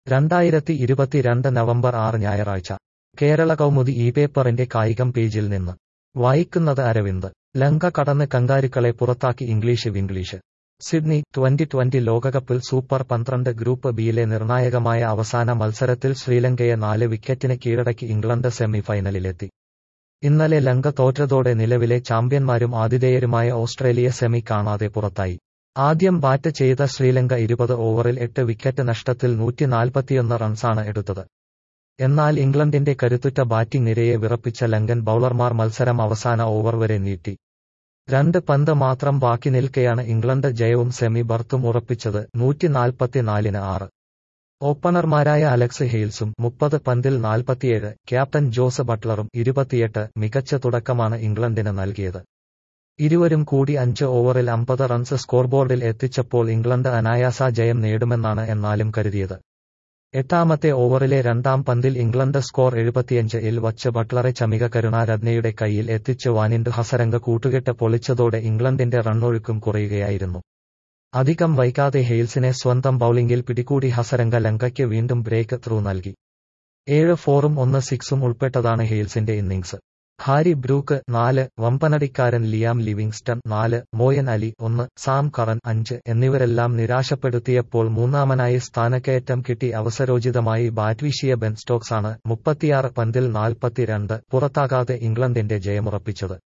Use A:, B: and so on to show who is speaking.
A: രണ്ടായിരത്തി ഇരുപത്തിരണ്ട് നവംബർ ആറ് ഞായറാഴ്ച കേരള കൗമുദി ഈ പേപ്പറിന്റെ കായികം പേജിൽ നിന്ന് വായിക്കുന്നത് അരവിന്ദ് ലങ്ക കടന്ന് കങ്കാരുക്കളെ പുറത്താക്കി English Vinglish Sydney twenty twenty ലോകകപ്പിൽ സൂപ്പർ പന്ത്രണ്ട് ഗ്രൂപ്പ് ബിയിലെ നിർണായകമായ അവസാന മത്സരത്തിൽ ശ്രീലങ്കയെ നാല് വിക്കറ്റിന് കീഴടക്കി ഇംഗ്ലണ്ട് സെമി ഫൈനലിലെത്തി ഇന്നലെ ലങ്ക തോറ്റതോടെ നിലവിലെ ചാമ്പ്യന്മാരും ആതിഥേയരുമായ ഓസ്ട്രേലിയ സെമി കാണാതെ പുറത്തായി ആദ്യം ബാറ്റ് ചെയ്ത ശ്രീലങ്ക ഇരുപത് ഓവറിൽ എട്ട് വിക്കറ്റ് നഷ്ടത്തിൽ നൂറ്റി നാൽപ്പത്തിയൊന്ന് റൺസാണ് എടുത്തത് എന്നാൽ ഇംഗ്ലണ്ടിന്റെ കരുത്തുറ്റ ബാറ്റിംഗ് നിരയെ വിറപ്പിച്ച ലങ്കൻ ബൌളർമാർ മത്സരം അവസാന ഓവർ വരെ നീട്ടി രണ്ട് പന്ത് മാത്രം ബാക്കി നിൽക്കെയാണ് ഇംഗ്ലണ്ട് ജയവും സെമി ബർത്തും ഉറപ്പിച്ചത് നൂറ്റി നാൽപ്പത്തിനാലിന് ആറ് ഓപ്പണർമാരായ അലക്സ് ഹെയിൽസും മുപ്പത് പന്തിൽ നാൽപ്പത്തിയേഴ് ക്യാപ്റ്റൻ ജോസ് ബട്ട്ലറും ഇരുപത്തിയെട്ട് മികച്ച തുടക്കമാണ് ഇംഗ്ലണ്ടിന് നൽകിയത് ഇരുവരും കൂടി അഞ്ച് ഓവറിൽ അമ്പത് റൺസ് സ്കോർബോർഡിൽ എത്തിച്ചപ്പോൾ ഇംഗ്ലണ്ട് അനായാസ ജയം നേടുമെന്നാണ് എന്നാലും കരുതിയത് എട്ടാമത്തെ ഓവറിലെ രണ്ടാം പന്തിൽ ഇംഗ്ലണ്ട് സ്കോർ എഴുപത്തിയഞ്ച് ഇൽ വച്ച് ബട്ട്ലറെ ചമിക കരുണാരത്നയുടെ കയ്യിൽ എത്തിച്ച് വാനിൻഡ് ഹസരംഗ കൂട്ടുകെട്ട് പൊളിച്ചതോടെ ഇംഗ്ലണ്ടിന്റെ റണ്ണൊഴുക്കും കുറയുകയായിരുന്നു അധികം വൈകാതെ ഹെയിൽസിനെ സ്വന്തം ബൌളിംഗിൽ പിടികൂടി ഹസരംഗ ലങ്കയ്ക്ക് വീണ്ടും ബ്രേക്ക് ത്രൂ നൽകി ഏഴ് ഫോറും ഒന്ന് സിക്സും ഉൾപ്പെട്ടതാണ് ഹെയിൽസിന്റെ ഇന്നിംഗ്സ് ഹാരി ബ്രൂക്ക് നാല് വമ്പനടിക്കാരൻ ലിയാം ലിവിങ്സ്റ്റൺ നാല് മോയൻ അലി ഒന്ന് സാം കറൻ അഞ്ച് എന്നിവരെല്ലാം നിരാശപ്പെടുത്തിയപ്പോൾ മൂന്നാമനായി സ്ഥാനക്കയറ്റം കിട്ടി അവസരോചിതമായി ബാറ്റ് വീശിയ ബെൻ സ്റ്റോക്സാണ് മുപ്പത്തിയാറ് പന്തിൽ നാൽപ്പത്തിരണ്ട് പുറത്താകാതെ ഇംഗ്ലണ്ടിന്റെ ജയമുറപ്പിച്ചത്